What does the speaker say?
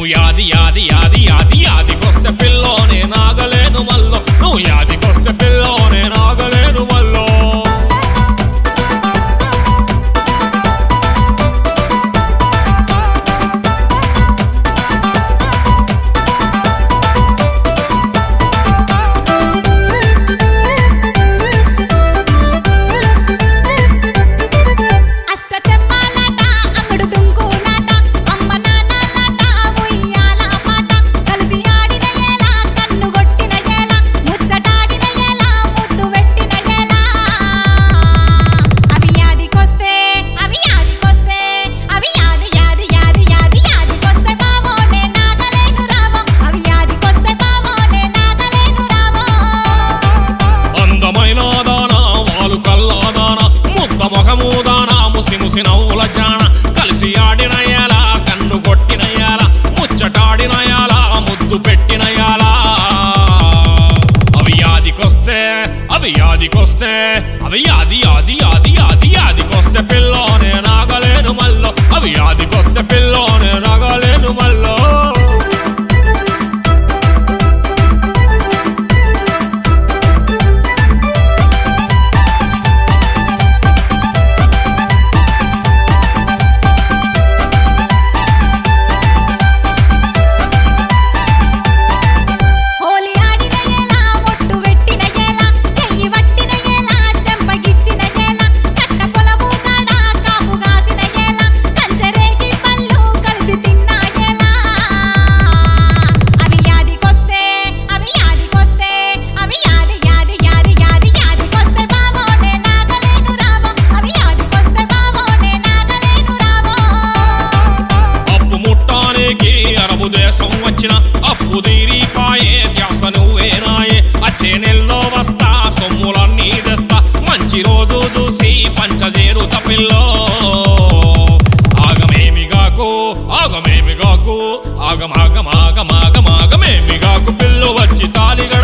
నువ్వు యాది యాది యాది యాది యాదికొస్తే పిల్లో నేను ఆగలేను మల్లో నువ్వు యాదికొస్తే పిల్లో నేను ఆగలేను మల్లో అష్ట చెమ్మాలాట అమ్ముడు తుంకులాట అమ్మ నాన్నలాట ఉయ్యాల పాట కలిసి ఆడిన ఏలా కన్ను కొట్టిన ఏలా ముచ్చటాడిన ఏలా ముద్దు పెట్టిన ఏలా అవి యాదికొస్తే అవి యాదికొస్తే అవి యాది యాది యాది యాది యాదికొస్తే బావో నే నాగలేను రావో అవి యాదికొస్తే బావో నే నాగలేను రావో అందమైన దానా వాలు కల్లాదానా ముద్ద ముఖము దానా ముసి ముసి నవ్వుల జాన కలిసి ఆడిన ఎలా కన్ను కొట్టిన ఎలా ముచ్చటాడిన ఎలా ముద్దు పెట్టిన ఎలా అవి యాదికొస్తే అవి యాదికొస్తే అవి యాది యాది యాది యాది యాదికొస్తే పిల్లో నేను ఆగలేను మల్లో అవి యాదికొస్తే పిల్లో నేను ఆగలేను మల్లో హోలీ ఆడిన ఎలా ఒట్టు పెట్టిన ఎలా చెయ్యి పట్టిన ఎలా చెంపగిచ్చిన ఎలా కట్ట పొలము కాడ కాపు కాసిన ఎలా కంచరేగి పళ్ళు కలిసి తిన్న ఎలా అవి యాదికొస్తే అవి యాదికొస్తే అవి యాది యాది యాది యాది యాదికొస్తే బావో నే నాగలేను రావో అవి యాదికొస్తే బావో నే నాగలేను రావో అప్పు ముట్టానికి అరబు దేశం వచ్చిన అప్పు తీరిపాయే ధ్యాస నువ్వేనాయే అచ్చే నెల్లో వస్తా సొమ్ములన్నీ తెస్తా మంచి రోజు చూసి పంచజేరుత పిల్లో ఆగమేమిగాకు ఆగమేమిగాకు ఆగమాగమాగమాగమాగమేమిగాకు పిల్లు వచ్చి తాలిగా